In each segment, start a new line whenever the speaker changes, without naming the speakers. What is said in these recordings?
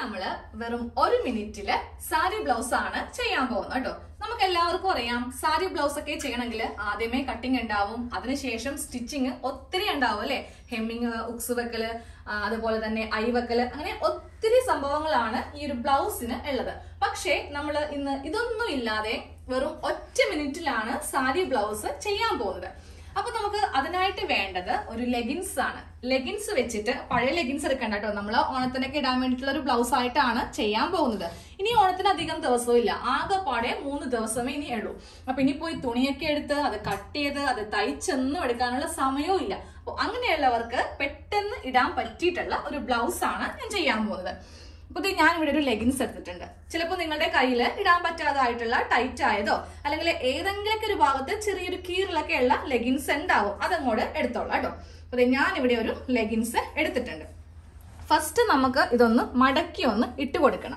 നമ്മള് വെറും ഒരു മിനിറ്റില് സാരി ബ്ലൗസ് ആണ് ചെയ്യാൻ പോകുന്നത് കേട്ടോ നമുക്ക് എല്ലാവർക്കും അറിയാം സാരി ബ്ലൗസ് ഒക്കെ ചെയ്യണമെങ്കിൽ ആദ്യമേ കട്ടിങ് ഉണ്ടാവും അതിനുശേഷം സ്റ്റിച്ചിങ് ഒത്തിരി ഉണ്ടാവും അല്ലെ ഹെമ്മിങ് ഉക്സ് വെക്കല് ആ, അതുപോലെ തന്നെ ഐ വെക്കല് അങ്ങനെ ഒത്തിരി സംഭവങ്ങളാണ് ഈ ഒരു ബ്ലൗസിന് ഉള്ളത് പക്ഷേ നമ്മൾ ഇന്ന് ഇതൊന്നും ഇല്ലാതെ വെറും ഒറ്റ മിനിറ്റിലാണ് സാരി ബ്ലൗസ് ചെയ്യാൻ പോകുന്നത് അപ്പൊ നമുക്ക് അതിനായിട്ട് വേണ്ടത് ഒരു ലെഗിൻസ് ആണ് ലെഗിൻസ് വെച്ചിട്ട് പഴയ ലെഗിൻസ് എടുക്കണ്ട കേട്ടോ നമ്മൾ ഓണത്തിനൊക്കെ ഇടാൻ വേണ്ടിയിട്ടുള്ള ഒരു ബ്ലൗസ് ആയിട്ടാണ് ചെയ്യാൻ പോകുന്നത് ഇനി ഓണത്തിന് അധികം ദിവസവും ഇല്ല ആകെപ്പാടെ മൂന്ന് ദിവസമേ ഇനി ഉള്ളൂ അപ്പൊ ഇനി പോയി തുണിയൊക്കെ എടുത്ത് അത് കട്ട് ചെയ്ത് അത് തയ്ച്ചൊന്നും എടുക്കാനുള്ള സമയവും ഇല്ല അപ്പൊ അങ്ങനെയുള്ളവർക്ക് പെട്ടെന്ന് ഇടാൻ പറ്റിയിട്ടുള്ള ഒരു ബ്ലൗസ് ആണ് ഞാൻ ചെയ്യാൻ പോകുന്നത് അപ്പൊ ദേ ഞാൻ ഇവിടെ ഒരു ലെഗിൻസ് എടുത്തിട്ടുണ്ട് ചിലപ്പോൾ നിങ്ങളുടെ കയ്യിൽ ഇടാൻ പറ്റാതായിട്ടുള്ള ടൈറ്റ് ആയതോ അല്ലെങ്കിൽ ഏതെങ്കിലുമൊക്കെ ഒരു ഭാഗത്ത് ചെറിയൊരു കീറിലൊക്കെ ഉള്ള ലെഗിൻസ് ഉണ്ടാവും അതങ്ങോട്ട് എടുത്തോളാം കേട്ടോ അപ്പൊ ദേ ഞാൻ ഇവിടെ ഒരു ലെഗിൻസ് എടുത്തിട്ടുണ്ട് ഫസ്റ്റ് നമുക്ക് ഇതൊന്ന് മടക്കി ഒന്ന് ഇട്ട് കൊടുക്കണം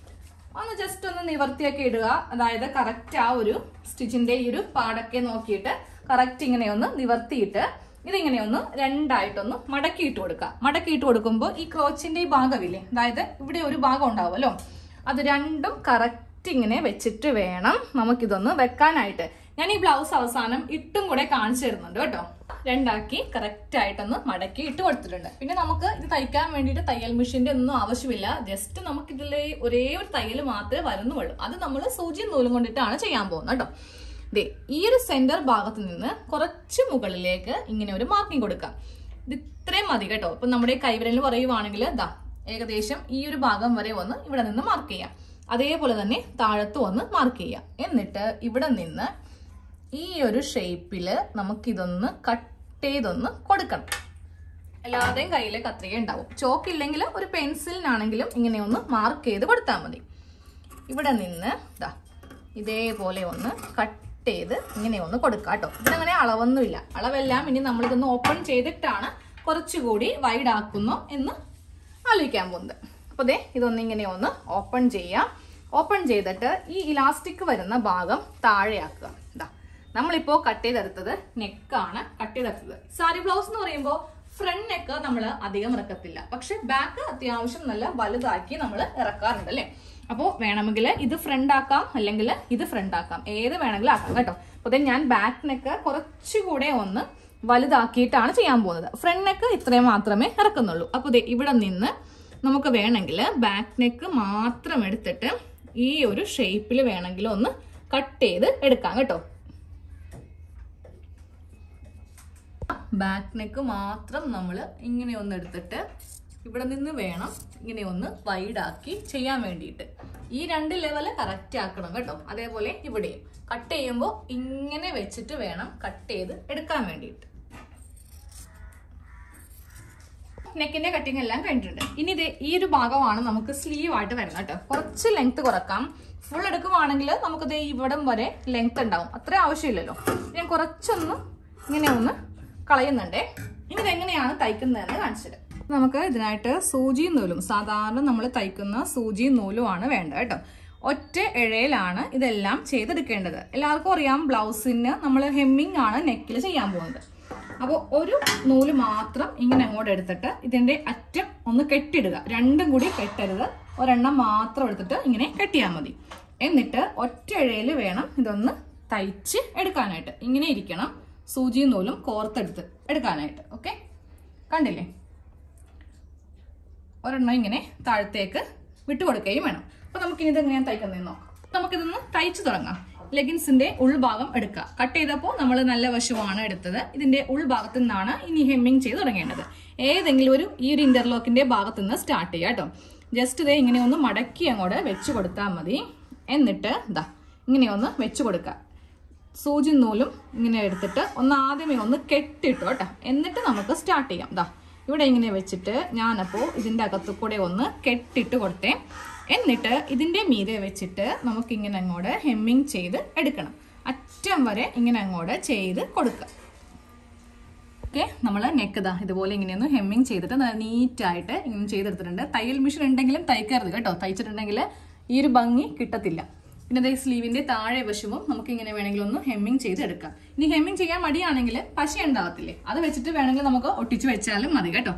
ഒന്ന് ജസ്റ്റ് ഒന്ന് നിവർത്തിയൊക്കെ ഇടുക അതായത് കറക്റ്റ് ആ ഒരു സ്റ്റിച്ചിന്റെ ഈ ഒരു പാടൊക്കെ നോക്കിയിട്ട് കറക്റ്റ് ഇങ്ങനെ ഒന്ന് നിവർത്തിയിട്ട് ഇതിങ്ങനെ ഒന്ന് രണ്ടായിട്ടൊന്ന് മടക്കിയിട്ട് കൊടുക്കുക മടക്കിയിട്ട് കൊടുക്കുമ്പോൾ ഈ ക്രോച്ചിന്റെ ഈ ഭാഗമില്ലേ അതായത് ഇവിടെ ഒരു ഭാഗം ഉണ്ടാവുമല്ലോ അത് രണ്ടും കറക്റ്റ് ഇങ്ങനെ വെച്ചിട്ട് വേണം നമുക്കിതൊന്ന് വെക്കാനായിട്ട് ഞാൻ ഈ ബ്ലൗസ് അവസാനം ഇട്ടും കൂടെ കാണിച്ചു തരുന്നുണ്ട് കേട്ടോ രണ്ടാക്കി കറക്റ്റ് ആയിട്ടൊന്ന് മടക്കി ഇട്ട് കൊടുത്തിട്ടുണ്ട് പിന്നെ നമുക്ക് ഇത് തയ്ക്കാൻ വേണ്ടിയിട്ട് തയ്യൽ മെഷീന്റെ ഒന്നും ആവശ്യമില്ല ജസ്റ്റ് നമുക്ക് ഇതിലെ ഒരേ ഒരു തയ്യൽ മാത്രമേ വരുന്നുള്ളൂ അത് നമ്മൾ സൂചിയും നൂലും കൊണ്ടിട്ടാണ് ചെയ്യാൻ പോകുന്നത് കേട്ടോ ദേ ഈ ഒരു സെന്റർ ഭാഗത്ത് നിന്ന് കുറച്ച് മുകളിലേക്ക് ഇങ്ങനെ ഒരു മാർക്കിംഗ് കൊടുക്കാം ഇത് ഇത്രയും മതി കേട്ടോ ഇപ്പൊ നമ്മുടെ കൈവിരലിൽ പറയുവാണെങ്കിൽ ദാ ഏകദേശം ഈ ഒരു ഭാഗം വരെ ഒന്ന് ഇവിടെ നിന്ന് മാർക്ക് ചെയ്യാം അതേപോലെ തന്നെ താഴത്തും ഒന്ന് മാർക്ക് ചെയ്യാം എന്നിട്ട് ഇവിടെ നിന്ന് ഈ ഒരു ഷേപ്പില് നമുക്കിതൊന്ന് കട്ട് ചെയ്തൊന്ന് കൊടുക്കണം എല്ലാവരുടെയും കയ്യിൽ കത്രിക ഉണ്ടാവും ചോക്ക് ഇല്ലെങ്കിൽ ഒരു പെൻസിലിനാണെങ്കിലും ഇങ്ങനെ ഒന്ന് മാർക്ക് ചെയ്ത് കൊടുത്താൽ മതി ഇവിടെ നിന്ന് ദാ ഇതേപോലെ ഒന്ന് കട്ട് ചെയ്ത് ഇങ്ങനെ ഒന്ന് കൊടുക്കുക കേട്ടോ ഇതിനങ്ങനെ അളവൊന്നുമില്ല അളവെല്ലാം ഇനി നമ്മളിതൊന്ന് ഓപ്പൺ ചെയ്തിട്ടാണ് കുറച്ചുകൂടി വൈഡ് ആക്കുന്നു എന്ന് ആലോചിക്കാൻ പോകുന്നത് അപ്പോൾ ദേ ഇതൊന്ന് ഇങ്ങനെ ഒന്ന് ഓപ്പൺ ചെയ്യാം ഓപ്പൺ ചെയ്തിട്ട് ഈ ഇലാസ്റ്റിക് വരുന്ന ഭാഗം താഴെയാക്കുക ഇതാ നമ്മളിപ്പോൾ കട്ട് ചെയ്തെടുത്തത് നെക്കാണ് കട്ട് ചെയ്തെടുത്തത് സാരി ബ്ലൗസ് എന്ന് പറയുമ്പോൾ ഫ്രണ്ട് നെക്ക് നമ്മൾ അധികം ഇറക്കത്തില്ല പക്ഷെ ബാക്ക് അത്യാവശ്യം നല്ല വലുതാക്കി നമ്മൾ ഇറക്കാറുണ്ട് അല്ലേ അപ്പോൾ വേണമെങ്കിൽ ഇത് ഫ്രണ്ട് ആക്കാം അല്ലെങ്കിൽ ഇത് ഫ്രണ്ട് ആക്കാം ഏത് വേണമെങ്കിലും ആക്കാം കേട്ടോ അപ്പോൾ ഞാൻ ബാക്ക് നെക്ക് കുറച്ചുകൂടെ ഒന്ന് വലുതാക്കിയിട്ടാണ് ചെയ്യാൻ പോകുന്നത് ഫ്രണ്ട് നെക്ക് ഇത്രയും മാത്രമേ ഇറക്കുന്നുള്ളൂ അപ്പോൾ ദേ ഇവിടെ നിന്ന് നമുക്ക് വേണമെങ്കിൽ ബാക്ക് നെക്ക് മാത്രം എടുത്തിട്ട് ഈ ഒരു ഷേപ്പിൽ വേണമെങ്കിൽ ഒന്ന് കട്ട് ചെയ്ത് എടുക്കാം കേട്ടോ ബാക്ക് നെക്ക് മാത്രം നമ്മൾ ഇങ്ങനെ ഒന്ന് എടുത്തിട്ട് ഇവിടെ നിന്ന് വേണം ഇങ്ങനെ ഒന്ന് വൈഡാക്കി ചെയ്യാൻ വേണ്ടിയിട്ട് ഈ രണ്ട് ലെവല് കറക്റ്റ് ആക്കണം കേട്ടോ അതേപോലെ ഇവിടെയും കട്ട് ചെയ്യുമ്പോൾ ഇങ്ങനെ വെച്ചിട്ട് വേണം കട്ട് ചെയ്ത് എടുക്കാൻ വേണ്ടിയിട്ട് നെക്കിന്റെ കട്ടിങ് എല്ലാം കഴിഞ്ഞിട്ടുണ്ട് ഇനി ഇത് ഈ ഒരു ഭാഗമാണ് നമുക്ക് സ്ലീവ് ആയിട്ട് വരുന്നത് കേട്ടോ കുറച്ച് ലെങ്ത് കുറക്കാം ഫുൾ എടുക്കുവാണെങ്കിൽ നമുക്കിത് ഇവിടം വരെ ലെങ്ത് ഉണ്ടാവും അത്ര ആവശ്യമില്ലല്ലോ ഞാൻ കുറച്ചൊന്ന് ഇങ്ങനെ ഒന്ന് കളയുന്നുണ്ടേ ഇനി ഇതെങ്ങനെയാണ് തയ്ക്കുന്നതെന്ന് കാണിച്ചത് നമുക്ക് ഇതിനായിട്ട് സൂചിയും നൂലും സാധാരണ നമ്മൾ തയ്ക്കുന്ന സൂചിയും നൂലുമാണ് വേണ്ടത് കേട്ടോ ഒറ്റ ഇഴയിലാണ് ഇതെല്ലാം ചെയ്തെടുക്കേണ്ടത് എല്ലാവർക്കും അറിയാം ബ്ലൗസിന് നമ്മൾ ഹെമ്മിങ് ആണ് നെക്കിൽ ചെയ്യാൻ പോകുന്നത് അപ്പോൾ ഒരു നൂല് മാത്രം ഇങ്ങനെ അങ്ങോട്ട് എടുത്തിട്ട് ഇതിന്റെ അറ്റം ഒന്ന് കെട്ടിടുക രണ്ടും കൂടി കെട്ടരുത് ഒരെണ്ണം മാത്രം എടുത്തിട്ട് ഇങ്ങനെ കെട്ടിയാൽ മതി എന്നിട്ട് ഒറ്റ ഇഴയിൽ വേണം ഇതൊന്ന് തയ്ച്ച് എടുക്കാനായിട്ട് ഇങ്ങനെ ഇരിക്കണം സൂചിയും നൂലും കോർത്തെടുത്ത് എടുക്കാനായിട്ട് ഓക്കെ കണ്ടില്ലേ ഒരെണ്ണം ഇങ്ങനെ താഴത്തേക്ക് വിട്ടുകൊടുക്കുകയും വേണം അപ്പൊ നമുക്കിനി ഇത് എങ്ങനെയാണ് തയ്ക്കുന്നതെന്ന് നോക്കാം നമുക്കിതൊന്ന് തയ്ച്ചു തുടങ്ങാം ലെഗിൻസിന്റെ ഉൾഭാഗം എടുക്കുക കട്ട് ചെയ്തപ്പോൾ നമ്മൾ നല്ല വശമാണ് എടുത്തത് ഇതിന്റെ ഉൾഭാഗത്തു നിന്നാണ് ഇനി ഹെമ്മിങ് ചെയ്ത് തുടങ്ങേണ്ടത് ഏതെങ്കിലും ഒരു ഈ ഒരു ഇന്റർലോക്കിന്റെ ഭാഗത്തു നിന്ന് സ്റ്റാർട്ട് ചെയ്യുക കേട്ടോ ജസ്റ്റ് ഇതേ ഇങ്ങനെ ഒന്ന് മടക്കി അങ്ങോട്ട് വെച്ച് കൊടുത്താൽ മതി എന്നിട്ട് ഇതാ ഇങ്ങനെ ഒന്ന് വെച്ച് കൊടുക്കുക സൂചി നൂലും ഇങ്ങനെ എടുത്തിട്ട് ഒന്ന് ആദ്യമേ ഒന്ന് കെട്ടിട്ടു കേട്ടോ എന്നിട്ട് നമുക്ക് സ്റ്റാർട്ട് ചെയ്യാം ദാ ഇവിടെ ഇങ്ങനെ വെച്ചിട്ട് ഞാനപ്പോൾ ഇതിൻ്റെ അകത്തു കൂടെ ഒന്ന് കെട്ടിട്ട് കൊടുത്തേ എന്നിട്ട് ഇതിൻ്റെ മീതെ വെച്ചിട്ട് നമുക്കിങ്ങനെ അങ്ങോട്ട് ഹെമ്മിങ് ചെയ്ത് എടുക്കണം അറ്റം വരെ ഇങ്ങനെ അങ്ങോട്ട് ചെയ്ത് കൊടുക്കുക ഓക്കെ നമ്മൾ നെക്ക് ഇതാ ഇതുപോലെ ഇങ്ങനെയൊന്ന് ഹെമ്മിങ് ചെയ്തിട്ട് നല്ല നീറ്റായിട്ട് ഇങ്ങനെ ചെയ്തെടുത്തിട്ടുണ്ട് തയ്യൽ മെഷീൻ ഉണ്ടെങ്കിലും തയ്ക്കരുത് കേട്ടോ തയ്ച്ചിട്ടുണ്ടെങ്കിൽ ഈ ഒരു ഭംഗി കിട്ടത്തില്ല പിന്നെ അതേ സ്ലീവിന്റെ താഴെ വശവും നമുക്ക് ഇങ്ങനെ വേണമെങ്കിൽ ഒന്ന് ഹെമ്മിങ് ചെയ്ത് എടുക്കാം ഇനി ഹെമ്മിങ് ചെയ്യാൻ മടിയാണെങ്കിൽ പശ ഉണ്ടാവത്തില്ലേ അത് വെച്ചിട്ട് വേണമെങ്കിൽ നമുക്ക് ഒട്ടിച്ച് വെച്ചാലും മതി കേട്ടോ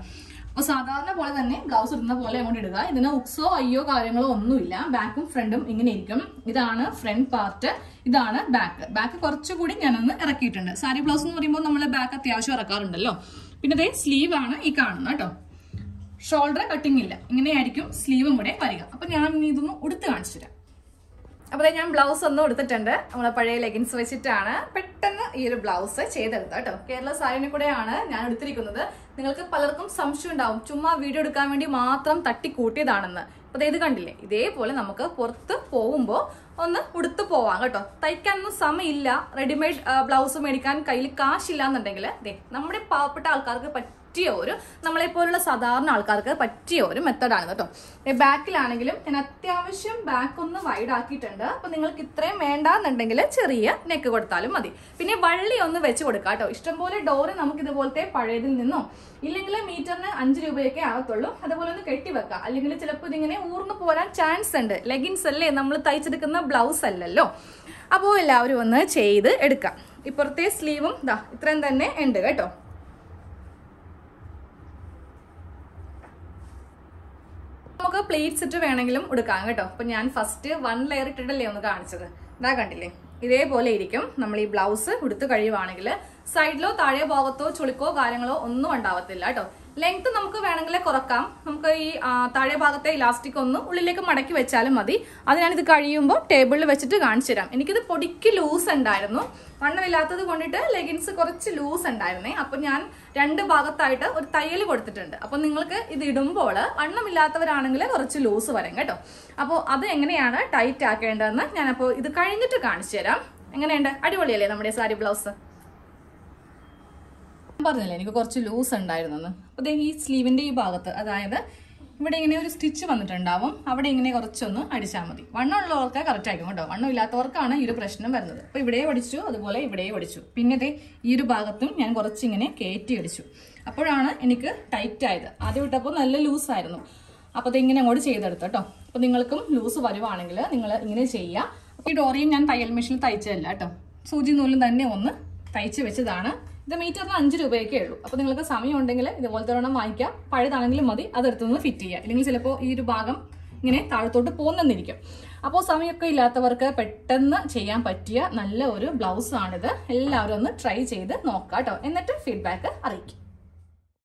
അപ്പൊ സാധാരണ പോലെ തന്നെ ബ്ലൗസ് ഇടുന്ന പോലെ അങ്ങോട്ട് ഇടുക ഇതിന് ഉക്സോ അയ്യോ കാര്യങ്ങളോ ഒന്നുമില്ല ബാക്കും ഫ്രണ്ടും ഇങ്ങനെ ഇരിക്കും ഇതാണ് ഫ്രണ്ട് പാർട്ട് ഇതാണ് ബാക്ക് ബാക്ക് കുറച്ചുകൂടി ഞാനൊന്ന് ഇറക്കിയിട്ടുണ്ട് സാരി ബ്ലൗസ് എന്ന് പറയുമ്പോൾ നമ്മൾ ബാക്ക് അത്യാവശ്യം ഇറക്കാറുണ്ടല്ലോ പിന്നെ ഇതേ സ്ലീവ് ആണ് ഈ കാണുന്നത് കേട്ടോ ഷോൾഡർ കട്ടിംഗ് ഇല്ല ഇങ്ങനെയായിരിക്കും സ്ലീവും കൂടെ വരിക അപ്പൊ ഞാൻ ഇനി ഇതൊന്ന് ഉടുത്ത് കാണിച്ചു തരാം അപ്പൊ ദേ ഞാൻ ബ്ലൗസ് ഒന്നും എടുത്തിട്ടുണ്ട് നമ്മളെ പഴയ ലെഗിൻസ് വെച്ചിട്ടാണ് പെട്ടെന്ന് ഈ ഒരു ബ്ലൗസ് ചെയ്തെടുത്തത് കേട്ടോ കേരള സാരിനെ കൂടെയാണ് ഞാൻ എടുത്തിരിക്കുന്നത് നിങ്ങൾക്ക് പലർക്കും സംശയം ഉണ്ടാവും ചുമ്മാ വീഡിയോ എടുക്കാൻ വേണ്ടി മാത്രം തട്ടിക്കൂട്ടിയതാണെന്ന് അപ്പൊ ദേ ഇത് കണ്ടില്ലേ ഇതേപോലെ നമുക്ക് പുറത്ത് പോകുമ്പോൾ ഒന്ന് ഉടുത്ത് പോവാം കേട്ടോ തയ്ക്കാനൊന്നും സമയമില്ല റെഡിമെയ്ഡ് ബ്ലൗസ് മേടിക്കാൻ കയ്യിൽ കാശില്ല എന്നുണ്ടെങ്കിൽ ദേ നമ്മുടെ പാവപ്പെട്ട ആൾക്കാർക്ക് പറ്റിയ ഒരു നമ്മളെ പോലുള്ള സാധാരണ ആൾക്കാർക്ക് പറ്റിയ ഒരു മെത്തഡാണ് കേട്ടോ ബാക്കിലാണെങ്കിലും ഞാൻ അത്യാവശ്യം ബാക്ക് ഒന്ന് വൈഡ് ആക്കിയിട്ടുണ്ട് അപ്പൊ നിങ്ങൾക്ക് ഇത്രയും വേണ്ടാന്നുണ്ടെങ്കിൽ ചെറിയ നെക്ക് കൊടുത്താലും മതി പിന്നെ വള്ളി ഒന്ന് വെച്ച് കൊടുക്കാം കേട്ടോ ഇഷ്ടംപോലെ ഡോറ് നമുക്ക് ഇതുപോലത്തെ പഴയതിൽ നിന്നോ ഇല്ലെങ്കിൽ മീറ്ററിന് അഞ്ച് രൂപയൊക്കെ ആകത്തുള്ളൂ അതുപോലെ ഒന്ന് കെട്ടി വെക്കാം അല്ലെങ്കിൽ ചിലപ്പോൾ ഇതിങ്ങനെ ഊർന്നു പോരാൻ ചാൻസ് ഉണ്ട് ലെഗിൻസ് അല്ലേ നമ്മൾ തയ്ച്ചെടുക്കുന്ന ബ്ലൗസ് അല്ലല്ലോ അപ്പോൾ എല്ലാവരും ഒന്ന് ചെയ്ത് എടുക്കാം ഇപ്പുറത്തെ സ്ലീവും ദാ ഇത്രയും തന്നെ ഉണ്ട് കേട്ടോ നമുക്ക് പ്ലേറ്റ്സ് ഇട്ട് വേണമെങ്കിലും എടുക്കാം കേട്ടോ അപ്പൊ ഞാൻ ഫസ്റ്റ് വൺ ലെയർ ഇട്ടിട്ടല്ലേ ഒന്ന് കാണിച്ചത് ഇതാ കണ്ടില്ലേ ഇതേപോലെ ഇരിക്കും നമ്മൾ ഈ ബ്ലൗസ് ഉടുത്ത് കഴിയുവാണെങ്കിൽ സൈഡിലോ താഴെ ഭാഗത്തോ ചുളിക്കോ കാര്യങ്ങളോ ഒന്നും ഉണ്ടാവത്തില്ല കേട്ടോ ലെങ്ത് നമുക്ക് വേണമെങ്കിൽ കുറക്കാം നമുക്ക് ഈ ആ, താഴെ ഭാഗത്തെ ഇലാസ്റ്റിക് ഒന്ന് ഉള്ളിലേക്ക് മടക്കി വെച്ചാലും മതി അത് ഞാനിത് കഴിയുമ്പോൾ ടേബിളിൽ വെച്ചിട്ട് കാണിച്ചു തരാം എനിക്കിത് പൊടിക്ക് ലൂസ് ഉണ്ടായിരുന്നു വണ്ണമില്ലാത്തത് കൊണ്ടിട്ട് ലെഗിൻസ് കുറച്ച് ലൂസ് ഉണ്ടായിരുന്നേ അപ്പൊ ഞാൻ രണ്ട് ഭാഗത്തായിട്ട് ഒരു തയ്യൽ കൊടുത്തിട്ടുണ്ട് അപ്പൊ നിങ്ങൾക്ക് ഇത് ഇടുമ്പോൾ വണ്ണമില്ലാത്തവരാണെങ്കിൽ കുറച്ച് ലൂസ് വരും കേട്ടോ അപ്പോൾ അത് എങ്ങനെയാണ് ടൈറ്റ് ആക്കേണ്ടതെന്ന് ഞാനപ്പോൾ ഇത് കഴിഞ്ഞിട്ട് കാണിച്ചു തരാം എങ്ങനെയുണ്ട് അടിപൊളിയല്ലേ നമ്മുടെ സാരി ബ്ലൗസ് ഞാൻ പറഞ്ഞില്ലേ എനിക്ക് കുറച്ച് ലൂസ് ഉണ്ടായിരുന്നെന്ന് അപ്പോൾ ദേ ഈ സ്ലീവിന്റെ ഈ ഭാഗത്ത് അതായത് ഇവിടെ ഇങ്ങനെ ഒരു സ്റ്റിച്ച് വന്നിട്ടുണ്ടാവും അവിടെ ഇങ്ങനെ കുറച്ചൊന്ന് അടിച്ചാൽ മതി വണ്ണമുള്ളവർക്ക് കറക്റ്റ് ആയിരിക്കും കേട്ടോ വണ്ണം ഇല്ലാത്തവർക്കാണ് ഈ ഒരു പ്രശ്നം വരുന്നത് അപ്പോൾ ഇവിടെ അടിച്ചു അതുപോലെ ഇവിടെ അടിച്ചു പിന്നെ ദേ ഈ ഒരു ഭാഗത്തും ഞാൻ കുറച്ചിങ്ങനെ കയറ്റി അടിച്ചു അപ്പോഴാണ് എനിക്ക് ടൈറ്റ് ആയത് ആദ്യം ഇട്ടപ്പോൾ നല്ല ലൂസ് ആയിരുന്നു അപ്പോൾ ഇത് ഇങ്ങനെ അങ്ങോട്ട് ചെയ്തെടുത്തു കേട്ടോ അപ്പോൾ നിങ്ങൾക്കും ലൂസ് വരുവാണെങ്കിൽ നിങ്ങൾ ഇങ്ങനെ ചെയ്യുക അപ്പോൾ ഈ ഡോറിയും ഞാൻ തയ്യൽ മെഷീനിൽ തയ്ച്ചതല്ല കേട്ടോ സൂചി നൂലും തന്നെ ഒന്ന് തയ്ച്ച് വെച്ചതാണ് ഇത് മീറ്ററിന് അഞ്ച് രൂപയൊക്കെ ഉള്ളൂ അപ്പോൾ നിങ്ങൾക്ക് സമയം ഉണ്ടെങ്കിൽ ഇതുപോലത്തെ ഒരെണ്ണം വാങ്ങിക്കാം പഴയതാണെങ്കിലും മതി അതെടുത്തൊന്ന് ഫിറ്റ് ചെയ്യുക ഇല്ലെങ്കിൽ ചിലപ്പോൾ ഈ ഒരു ഭാഗം ഇങ്ങനെ താഴത്തോട്ട് പോകുന്നെന്നിരിക്കും അപ്പോൾ സമയമൊക്കെ ഇല്ലാത്തവർക്ക് പെട്ടെന്ന് ചെയ്യാൻ പറ്റിയ നല്ല ഒരു ബ്ലൗസ് ആണിത് എല്ലാവരും ഒന്ന് ട്രൈ ചെയ്ത് നോക്കാം കേട്ടോ എന്നിട്ട് ഫീഡ്ബാക്ക് അറിയിക്കും